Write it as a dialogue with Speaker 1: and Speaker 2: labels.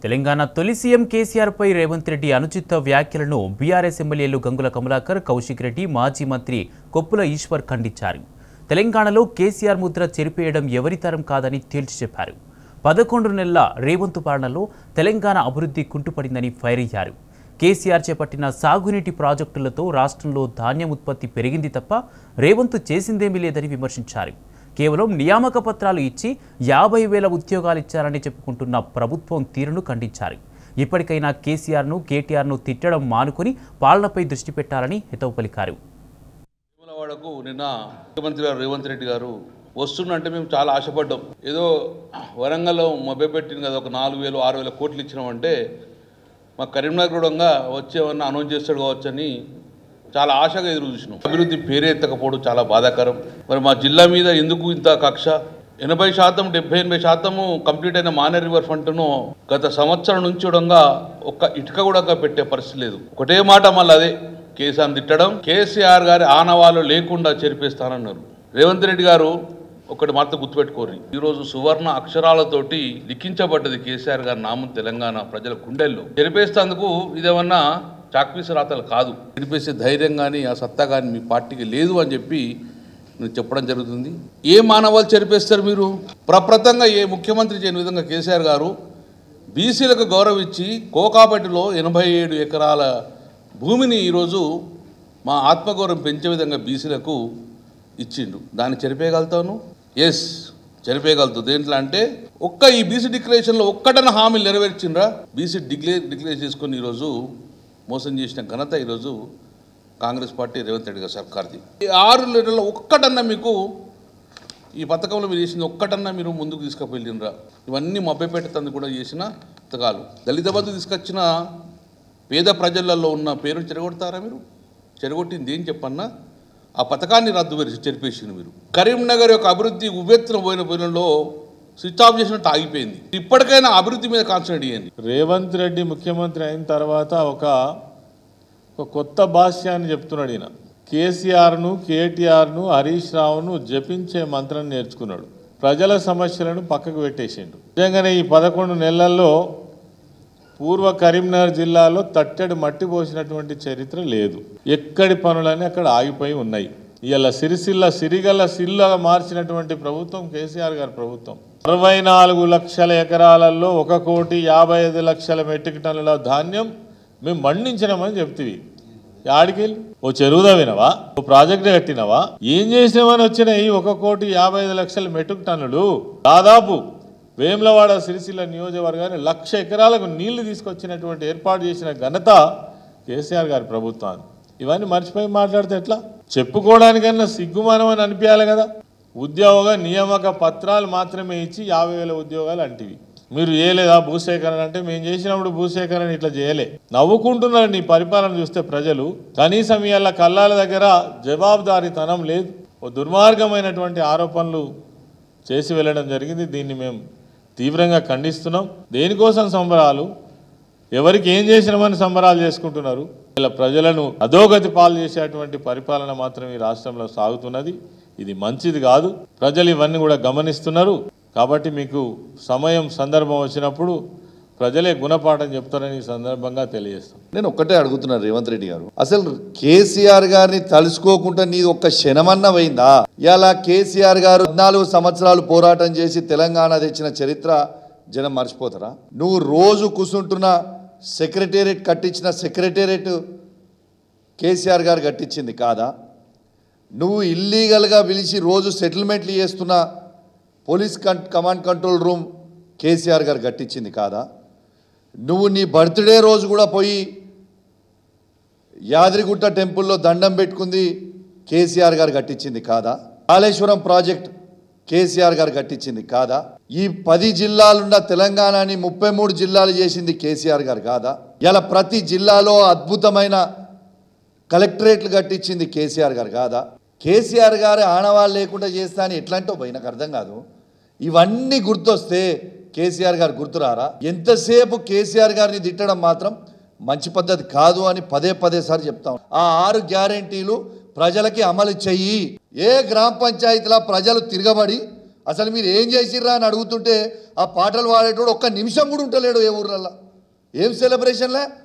Speaker 1: తెలంగాణ తొలి సీఎం కేసీఆర్పై రేవంత్ రెడ్డి అనుచిత వ్యాఖ్యలను బీఆర్ఎస్ ఎమ్మెల్యేలు గంగుల కమలాకర్ కౌశిక్ రెడ్డి మాజీ మంత్రి కొప్పుల ఈశ్వర్ ఖండించారు తెలంగాణలో కేసీఆర్ ముద్ర చెరిపేయడం ఎవరితరం కాదని తేల్చి చెప్పారు పదకొండు నెలల రేవంత్ పాలనలో తెలంగాణ అభివృద్ధి కుంటుపడిందని ఫైర్ అయ్యారు కేసీఆర్ చేపట్టిన సాగునీటి ప్రాజెక్టులతో రాష్ట్రంలో ధాన్యం ఉత్పత్తి పెరిగింది తప్ప రేవంత్ చేసిందేమీ లేదని విమర్శించారు కేవలం నియామక పత్రాలు ఇచ్చి యాభై వేల ఉద్యోగాలు ఇచ్చారని చెప్పుకుంటున్న ప్రభుత్వం తీరును ఖండించారు ఇప్పటికైనా కేసీఆర్ను కేటీఆర్ను తిట్టడం మానుకొని పాలనపై దృష్టి పెట్టాలని హితవు పలికారు
Speaker 2: వేములవాడకు నిన్న ముఖ్యమంత్రి గారు రేవంత్ రెడ్డి గారు వస్తుందంటే మేము చాలా ఆశపడ్డాం ఏదో వరంగల్లో మొబ్బెట్టింది కదా ఒక నాలుగు వేలు ఆరు వేల కోట్లు ఇచ్చినామంటే మా కరీంనగర్ కూడా వచ్చేవన్నా అనౌన్స్ చేస్తాడు కావచ్చు అని చాలా ఆశగా ఎదురు చూసినాం అభివృద్ధి పేరే ఎత్తకపోవడం చాలా బాధాకరం మరి మా జిల్లా మీద ఎందుకు ఇంత కక్ష ఎనభై శాతం డెబ్బై ఎనభై శాతము కంప్లీట్ అయిన మానే రివర్ ఫంట్ను గత సంవత్సరం నుంచి చూడంగా ఒక్క ఇటుక కూడా పెట్టే పరిస్థితి లేదు ఒకటే మాట మళ్ళీ అదే కేసీఆర్ తిట్టడం కేసీఆర్ గారి ఆనవాళ్ళు లేకుండా చెరిపేస్తానన్నారు రేవంత్ రెడ్డి గారు ఒకటి మాత్రం గుర్తుపెట్టుకోరు ఈరోజు సువర్ణ అక్షరాలతోటి లిఖించబడ్డది కేసీఆర్ గారి నామం తెలంగాణ ప్రజల గుండెల్లో చెరిపేస్తేందుకు ఇదేమన్నా చాక్పీస్ రాతలు కాదు చెరిపేసే ధైర్యం కానీ ఆ సత్తా కానీ మీ పార్టీకి లేదు అని చెప్పి నేను చెప్పడం జరుగుతుంది ఏ మానవాళ్ళు చెరిపేస్తారు మీరు ప్రప్రతంగా ఏ ముఖ్యమంత్రి చేయని విధంగా కేసీఆర్ గారు బీసీలకు గౌరవం ఇచ్చి కోకాపేటలో ఎనభై ఏడు ఎకరాల భూమిని ఈరోజు మా ఆత్మగౌరవం పెంచే విధంగా బీసీలకు ఇచ్చిండు దాన్ని చెరిపేయగలుగుతాను ఎస్ చెరిపేయగలుగుతావు దేంట్లో అంటే ఒక్క ఈ బీసీ డిక్లరేషన్లో ఒక్కటన హామీలు నెరవేర్చిండ్రా బీసీ డిక్లేర్ డిక్లేర్ చేసుకొని ఈరోజు మోసం చేసిన ఘనత ఈరోజు కాంగ్రెస్ పార్టీ రేవంత్ రెడ్డి గారి సర్కార్ది ఈ ఆరు నెలల్లో ఒక్కటన్నా మీకు ఈ పథకంలో మీరు చేసింది ఒక్కటన్నా మీరు ముందుకు తీసుకుపోయిండ్రా ఇవన్నీ మభ్యపెట్టేందుకు కూడా చేసిన పథకాలు దళిత బంధు తీసుకొచ్చిన పేద ప్రజలలో ఉన్న పేరును చెరగొడతారా మీరు చెరగొట్టింది ఏం చెప్పన్నా ఆ పథకాన్ని రద్దు పరిచి చెరిపేసింది మీరు కరీంనగర్ యొక్క అభివృద్ధి ఉవ్వెత్తున పోయిన పోయినలో స్విచ్ ఆఫ్ చేసినట్టు ఆగిపోయింది ఇప్పటికైనా అభివృద్ధి మీద కాన్సన్ట్రేట్ చేయండి
Speaker 3: రేవంత్ రెడ్డి ముఖ్యమంత్రి అయిన తర్వాత ఒక ఒక కొత్త భాష్యాన్ని చెప్తున్నాడు ఈయన కేసీఆర్ను కేటీఆర్ను హరీష్ రావును జపించే మంత్రం నేర్చుకున్నాడు ప్రజల సమస్యలను పక్కకు పెట్టేసిండు నిజంగానే ఈ పదకొండు నెలల్లో పూర్వ కరీంనగర్ జిల్లాలో తట్టెడు మట్టి పోసినటువంటి చరిత్ర లేదు ఎక్కడి పనులన్నీ అక్కడ ఆగిపోయి ఉన్నాయి ఇవాళ సిరిసిల్ల సిరిగల్ల సిల్లగా మార్చినటువంటి ప్రభుత్వం కేసీఆర్ గారి ప్రభుత్వం అరవై నాలుగు లక్షల ఎకరాలలో ఒక కోటి యాభై ఐదు లక్షల మెట్రిక్ టన్నుల ధాన్యం మేము మండించినామని చెప్తివి యాడికెళ్ళి ఓ చెరువుదా వినవా ఓ ప్రాజెక్ట్ కట్టినవా ఏం చేసినామని వచ్చినాయి ఒక కోటి యాభై ఐదు లక్షల మెట్రిక్ టన్నులు దాదాపు వేములవాడ సిరిసిల్ల నియోజకవర్గాన్ని లక్ష ఎకరాలకు నీళ్లు తీసుకొచ్చినటువంటి ఏర్పాటు చేసిన ఘనత కేసీఆర్ గారి ప్రభుత్వాన్ని ఇవన్నీ మర్చిపోయి మాట్లాడితే ఎట్లా చెప్పుకోవడానికన్నా సిగ్గుమానం అని అనిపించాలి కదా ఉద్యోగ నియామక పత్రాలు మాత్రమే ఇచ్చి యాభై వేల ఉద్యోగాలు అంటివి మీరు చేయలేదా భూసేకరణ అంటే మేము చేసినప్పుడు భూసేకరణ ఇట్లా చేయలే నవ్వుకుంటున్నారు నీ పరిపాలన చూస్తే ప్రజలు కనీసం ఇవాళ కళ్ళాల దగ్గర జవాబుదారీతనం లేదు ఓ దుర్మార్గమైనటువంటి ఆరోపణలు చేసి వెళ్ళడం జరిగింది దీన్ని మేము తీవ్రంగా ఖండిస్తున్నాం దేనికోసం సంబరాలు ఎవరికి ఏం చేసినామని సంబరాలు చేసుకుంటున్నారు ఇలా ప్రజలను అధోగతి పాలు చేసేటువంటి పరిపాలన మాత్రం ఈ రాష్ట్రంలో సాగుతున్నది ఇది మంచిది కాదు ప్రజలు ఇవన్నీ కూడా గమనిస్తున్నారు కాబట్టి మీకు సమయం సందర్భం వచ్చినప్పుడు ప్రజలే గుణపాఠం చెప్తారని ఈ సందర్భంగా తెలియజేస్తాం
Speaker 4: నేను ఒక్కటే అడుగుతున్నాను రేవంత్ రెడ్డి గారు అసలు కేసీఆర్ గారిని తలుసుకోకుండా నీది ఒక్క క్షణమన్న పోయిందా ఇలా కేసీఆర్ గారు పద్నాలుగు సంవత్సరాలు పోరాటం చేసి తెలంగాణ తెచ్చిన చరిత్ర జనం మర్చిపోతారా నువ్వు రోజు కూర్చుంటున్న సెక్రటేరియట్ కట్టించిన సెక్రటేరియట్ కేసీఆర్ గారు కట్టించింది కాదా నువ్వు ఇల్లీగల్గా పిలిచి రోజు సెటిల్మెంట్లు చేస్తున్న పోలీస్ కన్ command control room KCR garu కట్టించింది కాదా నువ్వు నీ బర్త్డే రోజు కూడా పోయి యాదగిరిగుట్ట టెంపుల్లో దండం పెట్టుకుంది కేసీఆర్ గారు కట్టించింది కాదా కాళేశ్వరం ప్రాజెక్ట్ కేసీఆర్ గారు కట్టించింది కాదా ఈ పది జిల్లాలున్న తెలంగాణని ముప్పై మూడు జిల్లాలు చేసింది కేసీఆర్ గారు కాదా ఇలా ప్రతి జిల్లాలో అద్భుతమైన కలెక్టరేట్లు కట్టించింది కేసీఆర్ గారు కాదా కేసీఆర్ గారు ఆనవాళ్ళు లేకుండా చేస్తా అని ఎట్లాంటో పోయి నాకు అర్థం కాదు ఇవన్నీ గుర్తొస్తే కేసీఆర్ గారు గుర్తురారా ఎంతసేపు కేసీఆర్ గారిని తిట్టడం మాత్రం మంచి పద్ధతి కాదు అని పదే పదే సార్లు చెప్తాం ఆ ఆరు గ్యారెంటీలు ప్రజలకి అమలు చెయ్యి ఏ గ్రామ పంచాయతీలో ప్రజలు తిరగబడి అసలు మీరు ఏం చేసిర్రా అని అడుగుతుంటే ఆ పాటలు పాడేటోడు ఒక్క నిమిషం కూడా ఉంటలేడు ఏ ఊర్లల్లో ఏం సెలబ్రేషన్లే